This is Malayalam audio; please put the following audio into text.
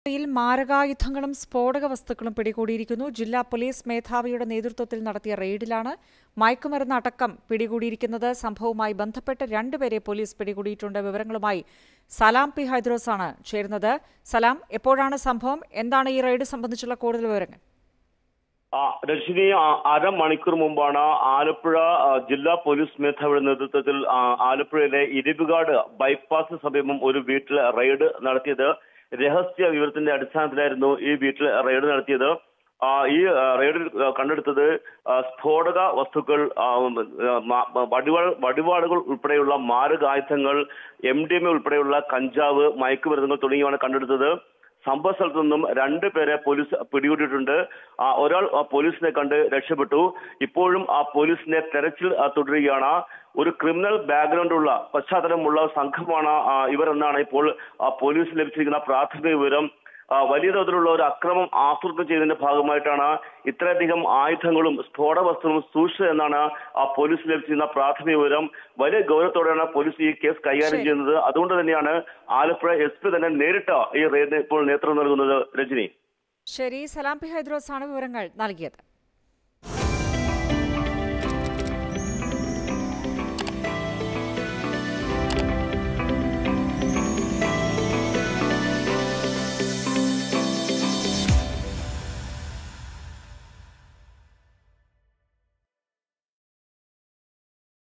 യിൽ മാരകായുധങ്ങളും സ്ഫോടക വസ്തുക്കളും പിടികൂടിയിരിക്കുന്നു ജില്ലാ പോലീസ് മേധാവിയുടെ നേതൃത്വത്തിൽ നടത്തിയ റെയ്ഡിലാണ് മയക്കുമരുന്ന് അടക്കം പിടികൂടിയിരിക്കുന്നത് സംഭവവുമായി ബന്ധപ്പെട്ട് രണ്ടുപേരെ പോലീസ് പിടികൂടിയിട്ടുണ്ട് വിവരങ്ങളുമായി സലാം പി ഹൈദ്രോസാണ് ചേരുന്നത് സലാം എപ്പോഴാണ് സംഭവം എന്താണ് ഈ റെയ്ഡ് സംബന്ധിച്ചുള്ള കൂടുതൽ വിവരങ്ങൾ ആ, രജനി ആ, അരമണിക്കൂർ മുമ്പാണ് ആലപ്പുഴ ആ, ജില്ലാ പോലീസ് മേധാവിയുടെ നേതൃത്വത്തിൽ ആ, ആലപ്പുഴയിലെ ഇരിവുകാട് ബൈപ്പാസ് സമീപം ഒരു വീട്ടിൽ റെയ്ഡ് നടത്തിയത് രഹസ്യ വിവരത്തിന്റെ അടിസ്ഥാനത്തിലായിരുന്നു ഈ വീട്ടിൽ റെയ്ഡ് നടത്തിയത് ആ, ഈ ആ, റെയ്ഡിൽ ആ, കണ്ടെടുത്തത് ആ, സ്ഫോടക വസ്തുക്കൾ ആ, ആ, മ- മ- വടിവാൾ വടിവാളുകൾ ഉൾപ്പെടെയുള്ള മാരകായുധങ്ങൾ എം ഡി എം എ ഉൾപ്പെടെയുള്ള കഞ്ചാവ് മയക്കുമരുന്നുകൾ തുടങ്ങിയവയാണ് കണ്ടെടുത്തത് സംഭവ സ്ഥലത്തു നിന്നും രണ്ട് പേരെ പോലീസ് പിടികൂടിയിട്ടുണ്ട് ആ, ഒരാൾ ആ, പോലീസിനെ കണ്ട് രക്ഷപ്പെട്ടു ഇപ്പോഴും ആ പോലീസിന്റെ തെരച്ചിൽ ആ, തുടരുകയാണ് ഒരു ക്രിമിനൽ ബാക്ക്ഗ്രൗണ്ട് ഉള്ള പശ്ചാത്തലമുള്ള സംഘമാണ് ആ, ഇവർ എന്നാണ് ഇപ്പോൾ ആ, പോലീസിന് ലഭിച്ചിരിക്കുന്ന പ്രാഥമിക വിവരം ആ, വലിയ തോതിലുള്ള ഒരു അക്രമം ആസൂത്രണം ചെയ്തതിന്റെ ഭാഗമായിട്ടാണ് ഇത്രയധികം ആയുധങ്ങളും സ്ഫോടക വസ്തുക്കളും സൂക്ഷിച്ചത് എന്നാണ് ആ പോലീസ് ലഭിച്ചിരുന്ന പ്രാഥമിക വിവരം വലിയ ഗൗരവത്തോടെയാണ് പോലീസ് ഈ കേസ് കൈകാര്യം ശരി. ചെയ്യുന്നത് അതുകൊണ്ട് തന്നെയാണ് ആലപ്പുഴ എസ് പി തന്നെ നേരിട്ട് ഈ റെയ്ഡിന് ഇപ്പോൾ നേതൃത്വം നൽകുന്നത് രജനി ശരി സലാം പി ഹൈദ്രോസാണ് വിവരങ്ങൾ നൽകിയത്